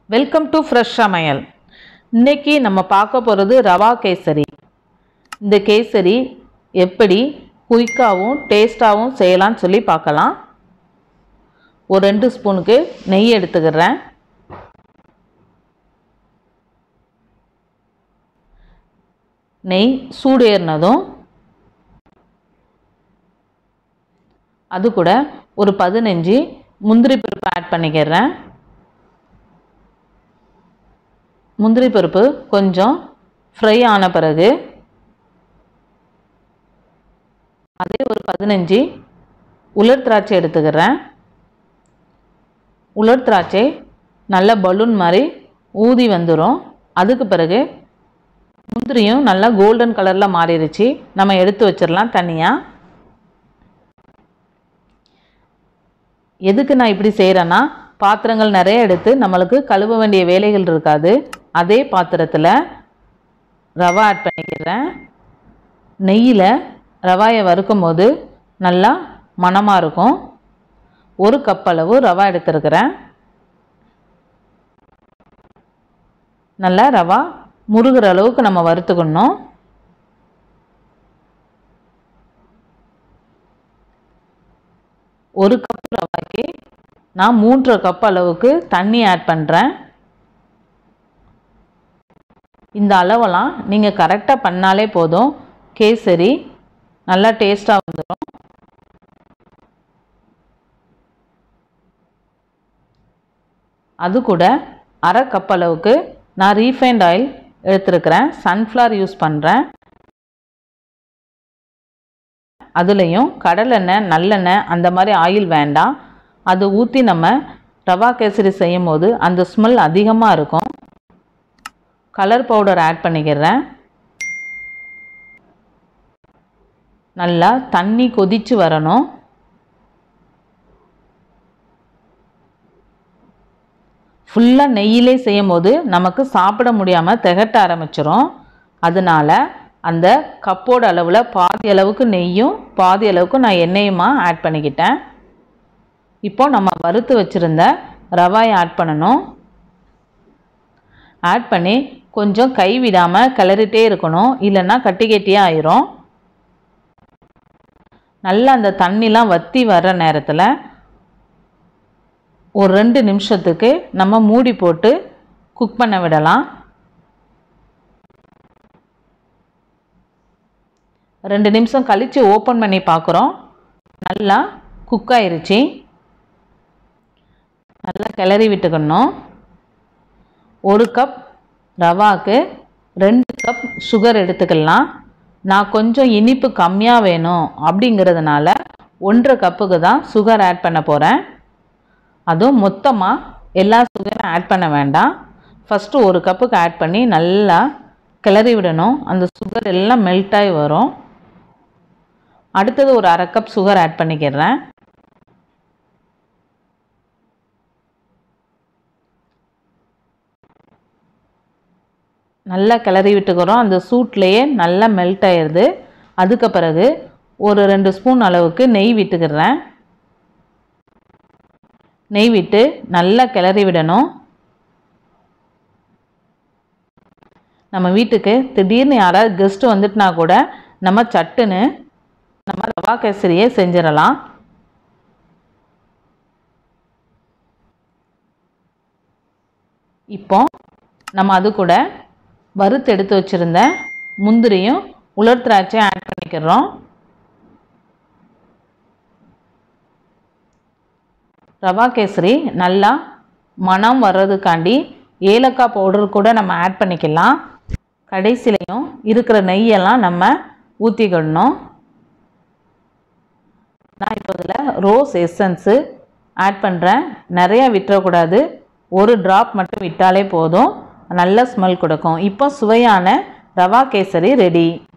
welcome to fresh சமையல் இன்னைக்கு நம்ம பார்க்க போகிறது ரவா கேசரி இந்த கேசரி எப்படி குயிக்காகவும் டேஸ்ட்டாகவும் செய்யலாம்னு சொல்லி பார்க்கலாம் ஒரு ரெண்டு ஸ்பூனுக்கு நெய் எடுத்துக்கிறேன் நெய் சூடு ஏறினதும் அது கூட ஒரு பதினஞ்சு முந்திரி பருப்பு ஆட் பண்ணிக்கிறேன் முந்திரி பருப்பு கொஞ்சம் ஃப்ரை ஆன பிறகு அதே ஒரு பதினஞ்சு உலர் திராட்சை எடுத்துக்கிறேன் உலர் திராட்சை நல்ல பலூன் மாதிரி ஊதி வந்துடும் அதுக்கு பிறகு முந்திரியும் நல்லா கோல்டன் கலரில் மாறிடுச்சு நம்ம எடுத்து வச்சிடலாம் தனியாக எதுக்கு நான் இப்படி செய்கிறேன்னா பாத்திரங்கள் நிறைய எடுத்து நம்மளுக்கு கழுவ வேண்டிய வேலைகள் இருக்காது அதே பாத்திரத்தில் ரவா ஆட் பண்ணிக்கிறேன் நெய்யில் ரவாயை வறுக்கும் போது நல்லா மணமாக இருக்கும் ஒரு கப் அளவு ரவா எடுத்துருக்கிறேன் நல்லா ரவா முருகிற அளவுக்கு நம்ம வறுத்துக்கணும் ஒரு கப் ரவாய்க்கு நான் மூன்றரை கப் அளவுக்கு தண்ணி ஆட் பண்ணுறேன் இந்த அளவெல்லாம் நீங்கள் கரெக்டாக பண்ணாலே போதும் கேசரி நல்லா டேஸ்ட்டாக வந்துடும் அது கூட அரை கப் அளவுக்கு நான் ரீஃபைண்ட் ஆயில் எடுத்துருக்கிறேன் சன்ஃப்ளவர் யூஸ் பண்ணுறேன் அதுலேயும் கடலெண்ணெய் நல்லெண்ணெய் அந்த மாதிரி ஆயில் வேண்டாம் அது ஊற்றி நம்ம ரவா கேசரி செய்யும் போது அந்த ஸ்மெல் அதிகமாக இருக்கும் கலர் பவுடர் ஆட் பண்ணிக்கிறேன் நல்லா தண்ணி கொதித்து வரணும் ஃபுல்லாக நெய்யிலே செய்யும் போது நமக்கு சாப்பிட முடியாமல் திகட்ட ஆரம்பிச்சிரும் அதனால அந்த கப்போட அளவில் பாதி அளவுக்கு நெய்யும் பாதி அளவுக்கு நான் எண்ணெயுமா ஆட் பண்ணிக்கிட்டேன் இப்போ நம்ம வறுத்து வச்சுருந்த ரவாயை ஆட் பண்ணணும் ஆட் பண்ணி கொஞ்சம் கை விடாமல் கிளறிட்டே இருக்கணும் இல்லைன்னா கட்டி கட்டியாக ஆயிரும் நல்லா அந்த தண்ணிலாம் வற்றி வர்ற நேரத்தில் ஒரு ரெண்டு நிமிஷத்துக்கு நம்ம மூடி போட்டு குக் பண்ண விடலாம் ரெண்டு நிமிஷம் கழித்து ஓப்பன் பண்ணி பார்க்குறோம் நல்லா குக் ஆயிருச்சு நல்லா கிளறி விட்டுக்கணும் ஒரு கப் ரவாக்கு ரெண்டு கப் சுகர் எடுத்துக்கலாம் நான் கொஞ்சம் இனிப்பு கம்மியாக வேணும் அப்படிங்கிறதுனால ஒன்றரை கப்புக்கு தான் சுகர் ஆட் பண்ண போகிறேன் அதுவும் மொத்தமாக எல்லா சுகரும் ஆட் பண்ண வேண்டாம் ஃபஸ்ட்டு ஒரு கப்புக்கு ஆட் பண்ணி நல்லா கிளறி விடணும் அந்த சுகர் எல்லாம் மெல்ட் ஆகி வரும் அடுத்தது ஒரு அரை கப் சுகர் ஆட் பண்ணிக்கிறேன் நல்லா கிளறி விட்டுக்கிறோம் அந்த சூட்லேயே நல்லா மெல்ட் ஆயிடுது அதுக்கு பிறகு ஒரு ரெண்டு ஸ்பூன் அளவுக்கு நெய் விட்டுக்கிறேன் நெய் விட்டு நல்லா கிளறி விடணும் நம்ம வீட்டுக்கு திடீர்னு யாராவது கெஸ்ட்டு வந்துட்டுனா கூட நம்ம சட்டுன்னு நம்ம ரவா கேசரியை செஞ்சிடலாம் இப்போ நம்ம அது கூட வறுத்து எடுத்து வச்சுருந்த முந்திரியும் உலர் திராட்சையும் ஆட் பண்ணிக்கிறோம் ரவா கேசரி நல்லா மணம் வர்றதுக்காண்டி ஏலக்காய் பவுடர் கூட நம்ம ஆட் பண்ணிக்கலாம் கடைசிலையும் இருக்கிற நெய்யெல்லாம் நம்ம ஊற்றிக்கிடணும் நான் இப்போ இதில் ரோஸ் எசன்ஸு ஆட் பண்ணுறேன் நிறையா விட்டுறக்கூடாது ஒரு ட்ராப் மட்டும் விட்டாலே போதும் நல்ல ஸ்மெல் கொடுக்கும் இப்போ சுவையான ரவா கேசரி ரெடி